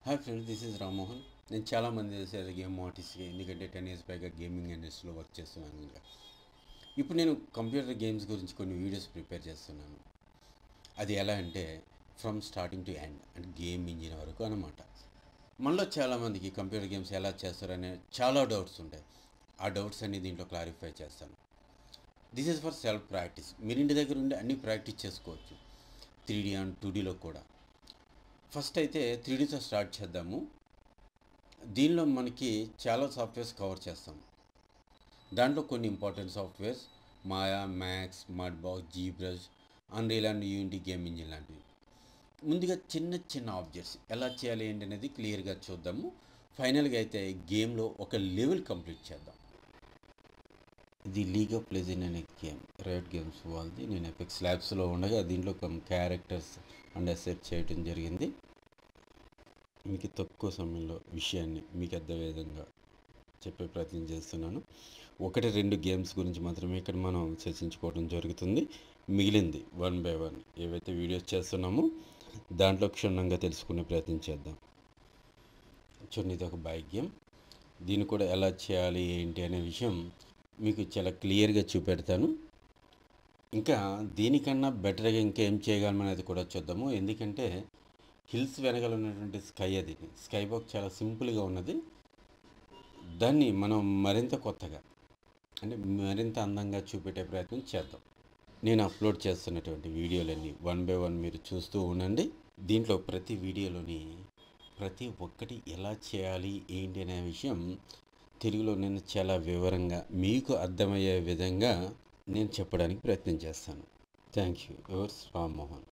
hi friends this is Rammohan నేను చాలామంది చేసే గేమ్ ఆర్టిస్ట్గా ఎందుకంటే టెన్ ఇయర్స్ పైగా గేమింగ్ ఇండస్ట్రీలో వర్క్ చేస్తున్నాను ఇంకా ఇప్పుడు నేను కంప్యూటర్ గేమ్స్ గురించి కొన్ని వీడియోస్ ప్రిపేర్ చేస్తున్నాను అది ఎలా అంటే ఫ్రమ్ స్టార్టింగ్ టు ఎండ్ అంటే గేమ్ ఇంజిన్ వరకు అనమాట మనలో చాలామందికి కంప్యూటర్ గేమ్స్ ఎలా చేస్తారనే చాలా డౌట్స్ ఉంటాయి ఆ డౌట్స్ అన్ని దీంట్లో క్లారిఫై చేస్తాను this is for self practice మీరు ఇంటి దగ్గర ఉండి అన్నీ ప్రాక్టీస్ చేసుకోవచ్చు త్రీ డీ అండ్ టూ డీలో కూడా ఫస్ట్ అయితే త్రీ డీతో స్టార్ట్ చేద్దాము దీనిలో మనకి చాలా సాఫ్ట్వేర్స్ కవర్ చేస్తాం దాంట్లో కొన్ని important softwares Maya Max Mudbox ZBrush Unreal and Unity game engine లాంటివి ముందుగా చిన్న చిన్న ఆబ్జెక్ట్స్ ఎలా చేయాలి ఏంటి అనేది క్లియర్గా చూద్దాము ఫైనల్గా అయితే గేమ్లో ఒక లెవెల్ కంప్లీట్ చేద్దాం ఇది లీగ్ ఆఫ్ లెజెండ్ అనే గేమ్ రైట్ గేమ్స్ వాళ్ళది నేను ఎపిక్స్ ల్యాబ్స్లో ఉండగా దీంట్లో కొన్ని క్యారెక్టర్స్ అండ్ అసెట్ చేయడం జరిగింది మీకు తక్కువ సమయంలో విషయాన్ని మీకు అర్థం విధంగా చెప్పే ప్రయత్నం చేస్తున్నాను ఒకటి రెండు గేమ్స్ గురించి మాత్రమే ఇక్కడ మనం చర్చించుకోవడం జరుగుతుంది మిగిలింది వన్ బై వన్ ఏవైతే వీడియోస్ చేస్తున్నామో దాంట్లో క్షుణ్ణంగా తెలుసుకునే ప్రయత్నం చేద్దాం చూడండి ఇది ఒక బైక్ గేమ్ దీన్ని కూడా ఎలా చేయాలి ఏంటి అనే విషయం మీకు చాలా క్లియర్గా చూపెడతాను ఇంకా దీనికన్నా బెటర్గా ఇంకేం చేయగలం అనేది కూడా చూద్దాము ఎందుకంటే హిల్స్ వెనకాల ఉన్నటువంటి స్కై అది స్కై బాక్ చాలా సింపుల్గా ఉన్నది దాన్ని మనం మరింత కొత్తగా అంటే మరింత అందంగా చూపెట్టే ప్రయత్నం చేద్దాం నేను అప్లోడ్ చేస్తున్నటువంటి వీడియోలన్నీ వన్ బై వన్ మీరు చూస్తూ ఉండండి దీంట్లో ప్రతి వీడియోలోని ప్రతి ఒక్కటి ఎలా చేయాలి ఏంటి అనే విషయం తెలుగులో నేను చాలా వివరంగా మీకు అర్థమయ్యే విధంగా నేను చెప్పడానికి ప్రయత్నం చేస్తాను థ్యాంక్ యూ యువర్స్ రామ్మోహన్